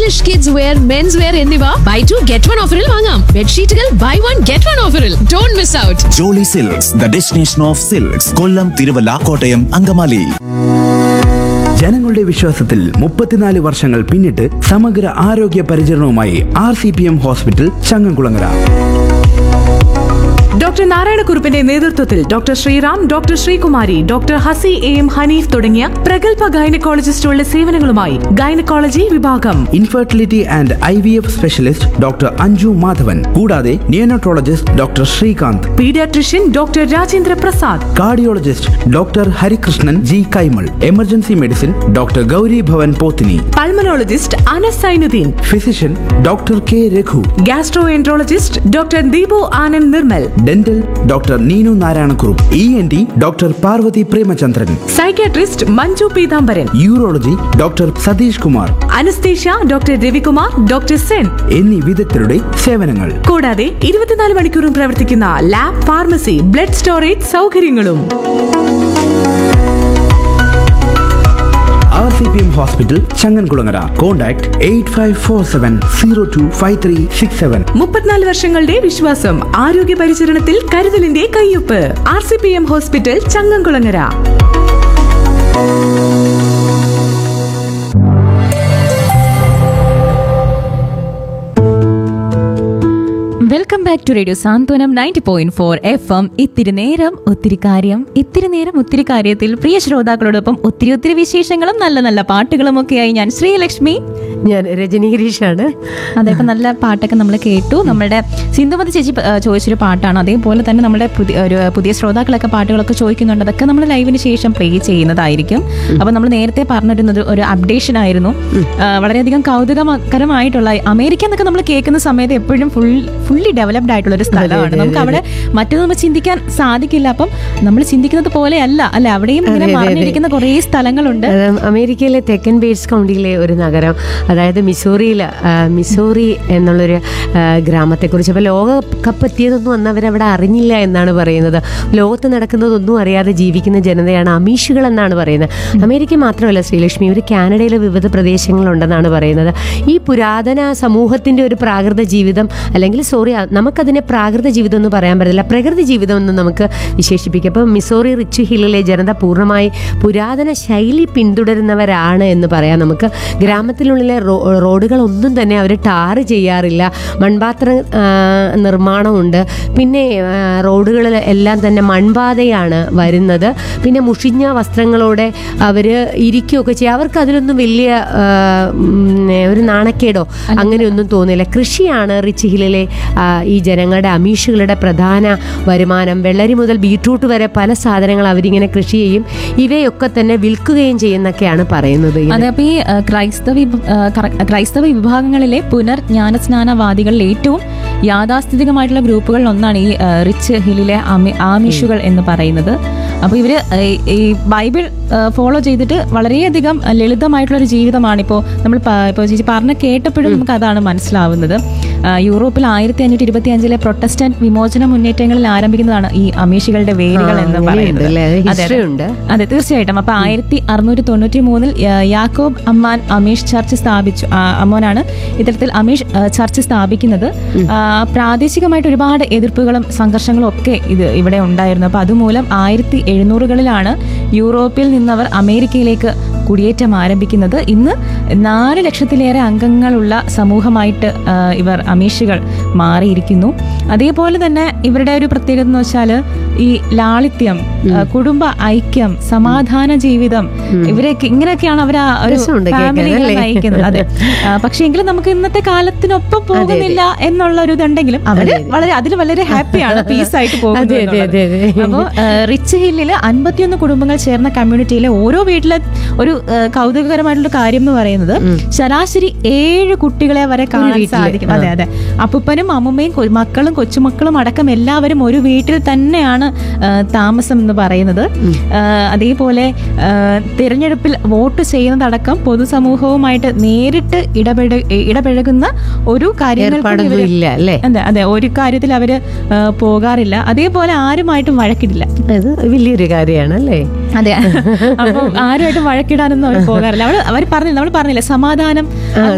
Stylish kids wear men's wear എന്നിവ buy two get one ഓഫറിൽ വാങ്ങാം ബെഡ്ഷീറ്റുകൾ ബൈ വൺ ഗെറ്റ് വൺ ഓഫറിൽ don't miss out Jolly Silks the destination of silks Kollam Thiruvalla Kottayam Angamaly ജനങ്ങളുടെ വിശ്വാസത്തിൽ മുപ്പത്തിനാല് വർഷങ്ങൾ പിന്നിട്ട് സമഗ്ര ആരോഗ്യ പരിചരണവുമായി R C P M hospital Changamkulangara doctor നാരായണക്കുറുപ്പിന്റെ നേതൃത്വത്തിൽ doctor Sreeram doctor Sreekumari doctor Hasi A M Haneef തുടങ്ങിയ പ്രഗത്ഭ ഗൈനക്കോളജിസ്റ്റുകളുടെ സേവനങ്ങളുമായി ഗൈനക്കോളജി വിഭാഗം infertility and I V F specialist doctor Anju Madhavan കൂടാതെ neonatologist doctor Srikanth paediatrician doctor Rajendra Prasad cardiologist doctor Harikrishnan G Kaimal emergency medicine doctor Gauri Bhavan Pothini pulmonologist Anas Sainudheen physician doctor K Raghu gastroenterologist doctor Deepu Anand Nirmal dental doctor Neenu Narayanakurup E N T doctor Parvathy Premachandran psychiatrist Manju Pitambaran urology doctor Satheesh Kumar anaesthesia doctor Ravikumar doctor Sen എന്നീ വിദഗ്ധരുടെ സേവനങ്ങൾ കൂടാതെ ഇരുപത്തിനാല് മണിക്കൂറും പ്രവർത്തിക്കുന്ന lab pharmacy blood storage സൗകര്യങ്ങളും R C P M hospital Changankulangara contact eight five four seven zero two five three six seven മുപ്പത്തിനാല് വർഷങ്ങളുടെ വിശ്വാസം ആരോഗ്യ പരിചരണത്തിൽ കരുതലിന്റെ കയ്യൊപ്പ് R C P M hospital Changamkulangara welcome back to radio Santhwanam ninety point four F M ഇത്തിരി നേരം ഒത്തിരി കാര്യം ഇത്തിരി നേരം ഒത്തിരി കാര്യത്തിൽ പ്രിയ ശ്രോതാക്കളോടൊപ്പം ഒത്തിരി ഒത്തിരി വിശേഷങ്ങളും നല്ല നല്ല പാട്ടുകളും ഒക്കെയായി ഞാൻ ശ്രീലക്ഷ്മി ഞാൻ രജനി ഗിരീഷാണ് അതെ ഇപ്പം നല്ല പാട്ടൊക്കെ നമ്മൾ കേട്ടു നമ്മുടെ സിന്ധുമതി ചേച്ചി ആ, ചോദിച്ചൊരു പാട്ടാണ് അതേപോലെ തന്നെ നമ്മുടെ പുതിയ ഒരു പുതിയ ശ്രോതാക്കളൊക്കെ പാട്ടുകളൊക്കെ ചോദിക്കുന്നുണ്ട് അതൊക്കെ നമ്മൾ ലൈവിന് ശേഷം പ്ലേ ചെയ്യുന്നതായിരിക്കും അപ്പം നമ്മൾ നേരത്തെ പറഞ്ഞിരുന്നത് ഒരു അപ്ഡേഷൻ ആയിരുന്നു ആ, വളരെയധികം കൗതുകകരമായിട്ടുള്ള അമേരിക്ക എന്നൊക്കെ നമ്മൾ കേൾക്കുന്ന സമയത്ത് എപ്പോഴും ഫുൾ ഫുള്ളി ഡെവലപ്ഡ് ആയിട്ടുള്ള ഒരു സ്ഥലമാണ് നമുക്ക് അവിടെ മറ്റൊന്നും നമുക്ക് ചിന്തിക്കാൻ സാധിക്കില്ല അപ്പം നമ്മൾ ചിന്തിക്കുന്നത് പോലെയല്ല അല്ല അവിടെയും ഇങ്ങനെ അതെ, അതെ, അതെ. മറിഞ്ഞിരിക്കുന്ന കുറേ സ്ഥലങ്ങളുണ്ട് അത് അമേരിക്കയിലെ തെക്കൻ ബേറ്റ്സ് കൗണ്ടിയിലെ ഒരു നഗരം അതായത് മിസോറിയിൽ മിസോറി എന്നുള്ളൊരു ആ, ഗ്രാമത്തെക്കുറിച്ച് അപ്പോൾ ലോകകപ്പ് എത്തിയതൊന്നും അന്ന് അവരവിടെ അറിഞ്ഞില്ല എന്നാണ് പറയുന്നത് ലോകത്ത് നടക്കുന്നതൊന്നും അറിയാതെ ജീവിക്കുന്ന ജനതയാണ് അമീഷുകൾ എന്നാണ് പറയുന്നത് അമേരിക്ക മാത്രമല്ല ശ്രീലക്ഷ്മി ഇവർ കാനഡയിലെ വിവിധ പ്രദേശങ്ങളുണ്ടെന്നാണ് പറയുന്നത് ഈ പുരാതന സമൂഹത്തിൻ്റെ ഒരു പ്രാകൃത ജീവിതം അല്ലെങ്കിൽ സോറി നമുക്കതിനെ പ്രാകൃത ജീവിതം എന്ന് പറയാൻ പറ്റില്ല പ്രകൃതി ജീവിതം എന്ന് നമുക്ക് വിശേഷിപ്പിക്കാം അപ്പോൾ മിസോറി റിച്ച് ഹില്ലിലെ ജനത പൂർണ്ണമായി പുരാതന ശൈലി പിന്തുടരുന്നവരാണ് എന്ന് പറയാം നമുക്ക് ഗ്രാമത്തിനുള്ളിലെ റോ റോഡുകളൊന്നും തന്നെ അവർ ടാറ് ചെയ്യാറില്ല മൺപാത്ര ആ, നിർമ്മാണമുണ്ട് പിന്നെ ആ, റോഡുകളിൽ എല്ലാം തന്നെ മൺപാതയാണ് വരുന്നത് പിന്നെ മുഷിഞ്ഞ വസ്ത്രങ്ങളോടെ അവർ ഇരിക്കുകയൊക്കെ ചെയ്യും അവർക്ക് അതിലൊന്നും വലിയ ആ, ഉം, ഒരു നാണക്കേടോ അങ്ങനെയൊന്നും തോന്നില്ല കൃഷിയാണ് റിച്ച് ഹില്ലിലെ ആ, ഈ ജനങ്ങളുടെ അമീഷുകളുടെ പ്രധാന വരുമാനം വെള്ളരി മുതൽ ബീട്രൂട്ട് വരെ പല സാധനങ്ങൾ അവരിങ്ങനെ കൃഷി ചെയ്യും ഇവയൊക്കെ തന്നെ വിൽക്കുകയും ചെയ്യുന്നൊക്കെയാണ് പറയുന്നത് ഇങ്ങനെ. അതെ അപ്പൊ ഈ ആ, ക്രൈസ്തവ വിഭ- ആ, ക്ര- ക്രൈസ്തവ വിഭാഗങ്ങളിലെ പുനർജ്ഞാനസ്നാനവാദികളിൽ ഏറ്റവും യാഥാസ്ഥിതികമായിട്ടുള്ള ഗ്രൂപ്പുകളിൽ ഒന്നാണ് ഈ ആ, റിച്ച് ഹില്ലിലെ ആമി- ആമിഷുകൾ എന്ന് പറയുന്നത് അപ്പോൾ ഇവര് ഈ- ഈ ബൈബിൾ ഫോളോ ചെയ്തിട്ട് വളരെയധികം ലളിതമായിട്ടുള്ള ഒരു ജീവിതമാണ് ഇപ്പോൾ നമ്മൾ പ- ഇപ്പോൾ ചേച്ചി പറഞ്ഞ കേട്ടപ്പോഴും നമുക്ക് അതാണ് മനസ്സിലാവുന്നത് ആ, യൂറോപ്പിൽ ആയിരത്തി അഞ്ഞൂറ്റി ഇരുപത്തി അഞ്ചിലെ പ്രൊട്ടസ്റ്റന്റ് വിമോചന മുന്നേറ്റങ്ങളിൽ ആരംഭിക്കുന്നതാണ് ഈ അമീഷികളുടെ വേരുകൾ ആ, എന്ന് അങ്ങനെയുണ്ട് പറയുന്നത് അല്ലേ? അത് അതെ, history അതെ. ഉണ്ട്. അതെ തീർച്ചയായിട്ടും അപ്പൊ ആയിരത്തി അറുന്നൂറ്റി തൊണ്ണൂറ്റി മൂന്നിൽ യാക്കോബ് അമ്മാൻ അമീഷ് ചർച്ച് സ്ഥാപിച്ചു ആ, അമ്മോനാണ് ഇത്തരത്തിൽ അമീഷ് ആ, ചർച്ച് സ്ഥാപിക്കുന്നത് ആ, പ്രാദേശികമായിട്ട് ഒരുപാട് എതിർപ്പുകളും സംഘർഷങ്ങളും ഒക്കെ ഇത് ഇവിടെ ഉണ്ടായിരുന്നു അപ്പൊ അതുമൂലം ആയിരത്തി എഴുന്നൂറുകളിലാണ് യൂറോപ്പിൽ നിന്നവർ അമേരിക്കയിലേക്ക് കുടിയേറ്റം ആരംഭിക്കുന്നത് ഇന്ന് നാല് ലക്ഷത്തിലേറെ അംഗങ്ങളുള്ള സമൂഹമായിട്ട് ആ, ഇവർ അമീഷുകൾ മാറിയിരിക്കുന്നു അതേപോലെ തന്നെ ഇവരുടെ ഒരു പ്രത്യേകത എന്ന് വെച്ചാൽ ഈ ലാളിത്യം ആ, കുടുംബ ഐക്യം സമാധാന ജീവിതം ഇവരൊക്കെ ഇങ്ങനെയൊക്കെയാണ് അവർ ആ ഒരു രസമുണ്ട് കേൾക്കാൻ, ഫാമിലി അല്ലേ? നയിക്കുന്നത് അതെ ആ, പക്ഷേ എങ്കിലും നമുക്ക് ഇന്നത്തെ കാലത്തിനൊപ്പം പോകുന്നില്ല എന്നുള്ള ഒരു ഇതുണ്ടെങ്കിലും അവര് വളരെ അതിൽ വളരെ ഹാപ്പിയാണ് പീസ് ആയിട്ട് പോകുന്നത് അതെ, അതെ, അതെ, അതെ. അപ്പോൾ റിച്ച് ഹില്ലിൽ അൻപത്തിയൊന്ന് കുടുംബങ്ങൾ ചേർന്ന കമ്മ്യൂണിറ്റിയിലെ ഓരോ വീട്ടിലെ ഒരു ആ, കൗതുകകരമായിട്ടുള്ള കാര്യം എന്ന് പറയുന്നത് ശരാശരി ഏഴ് കുട്ടികളെ വരെ കാണാൻ വീട്ടില്, സാധിക്കും അതെ അതെ അപ്പൂപ്പനും അമ്മുമ്മയും കൊ- മക്കളും കൊച്ചുമക്കളും അടക്കം എല്ലാവരും ഒരു വീട്ടിൽ തന്നെയാണ് ആ, താമസം എന്ന് പറയുന്നത് ആ, അതേപോലെ ആ, തിരഞ്ഞെടുപ്പിൽ വോട്ട് ചെയ്യുന്നതടക്കം പൊതുസമൂഹവുമായിട്ട് നേരിട്ട് ഇടപെട ഇടപഴകുന്ന ഒരു കാര്യങ്ങൾക്കും ഏർപ്പാടൊന്നും ഇവര് ഇല്ല അല്ലേ അതെ അതെ ഒരു കാര്യത്തിൽ അവര് ആ, പോകാറില്ല അതേപോലെ ആരുമായിട്ടും വഴക്കിടില്ല അത് വലിയൊരു കാര്യമാണ് അല്ലേ അതെ അപ്പം ആരുമായിട്ടും വഴക്കിടാനൊന്നും അവർ പോകാറില്ല അവൾ അവർ പറഞ്ഞില്ല നമ്മൾ പറഞ്ഞില്ല സമാധാനം ആ,